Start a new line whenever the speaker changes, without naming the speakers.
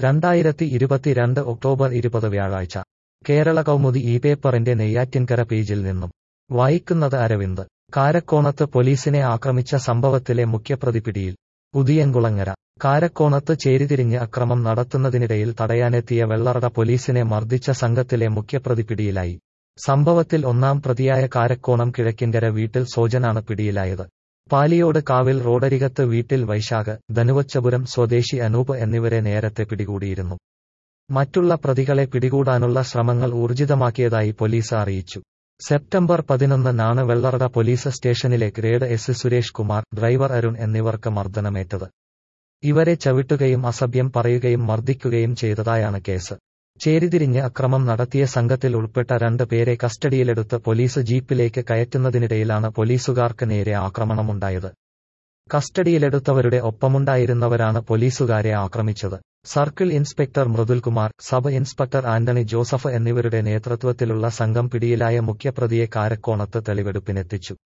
രണ്ടായിരത്തി ഇരുപത്തിരണ്ട് ഒക്ടോബർ ഇരുപത് വ്യാഴാഴ്ച കേരള കൗമുദി ഈ പേപ്പറിന്റെ നെയ്യാറ്റിൻകര പേജിൽ നിന്നും വായിക്കുന്നത് അരവിന്ദ് കാരക്കോണത്ത് പോലീസിനെ ആക്രമിച്ച സംഭവത്തിലെ മുഖ്യപ്രതി പിടിയിൽ പുതിയൻകുളങ്ങര കാരക്കോണത്ത് ചേരിതിരിഞ്ഞ് അക്രമം നടത്തുന്നതിനിടയിൽ തടയാനെത്തിയ വെള്ളറട പോലീസിനെ മർദ്ദിച്ച സംഘത്തിലെ മുഖ്യപ്രതി പിടിയിലായി സംഭവത്തിൽ ഒന്നാം പ്രതിയായ കാരക്കോണം കിഴക്കിൻകര വീട്ടിൽ സോജനാണ് പിടിയിലായത് പാലിയോട് കാവിൽ റോഡരികത്ത് വീട്ടിൽ വൈശാഖ് ധനുവച്ചപുരം സ്വദേശി അനൂപ് എന്നിവരെ നേരത്തെ പിടികൂടിയിരുന്നു മറ്റുള്ള പ്രതികളെ പിടികൂടാനുള്ള ശ്രമങ്ങൾ ഊർജിതമാക്കിയതായി പോലീസ് അറിയിച്ചു സെപ്റ്റംബർ പതിനൊന്നിനാണ് വെള്ളറട പോലീസ് സ്റ്റേഷനിലെ grade S Suresh Kumar driver Arun എന്നിവർക്ക് മർദ്ദനമേറ്റത് ഇവരെ ചവിട്ടുകയും അസഭ്യം പറയുകയും മർദ്ദിക്കുകയും ചെയ്തതായാണ് കേസ് ചേരിതിരിഞ്ഞ് അക്രമം നടത്തിയ സംഘത്തിൽ ഉൾപ്പെട്ട രണ്ട് പേരെ കസ്റ്റഡിയിലെടുത്ത് പോലീസ് ജീപ്പിലേക്ക് കയറ്റുന്നതിനിടയിലാണ് പോലീസുകാർക്ക് നേരെ ആക്രമണമുണ്ടായത് കസ്റ്റഡിയിലെടുത്തവരുടെ ഒപ്പമുണ്ടായിരുന്നവരാണ് പോലീസുകാരെ ആക്രമിച്ചത് circle inspector Mridulkumar sub inspector Antony Joseph എന്നിവരുടെ നേതൃത്വത്തിലുള്ള സംഘം പിടിയിലായ മുഖ്യപ്രതിയെ കാരക്കോണത്ത് തെളിവെടുപ്പിനെത്തിച്ചു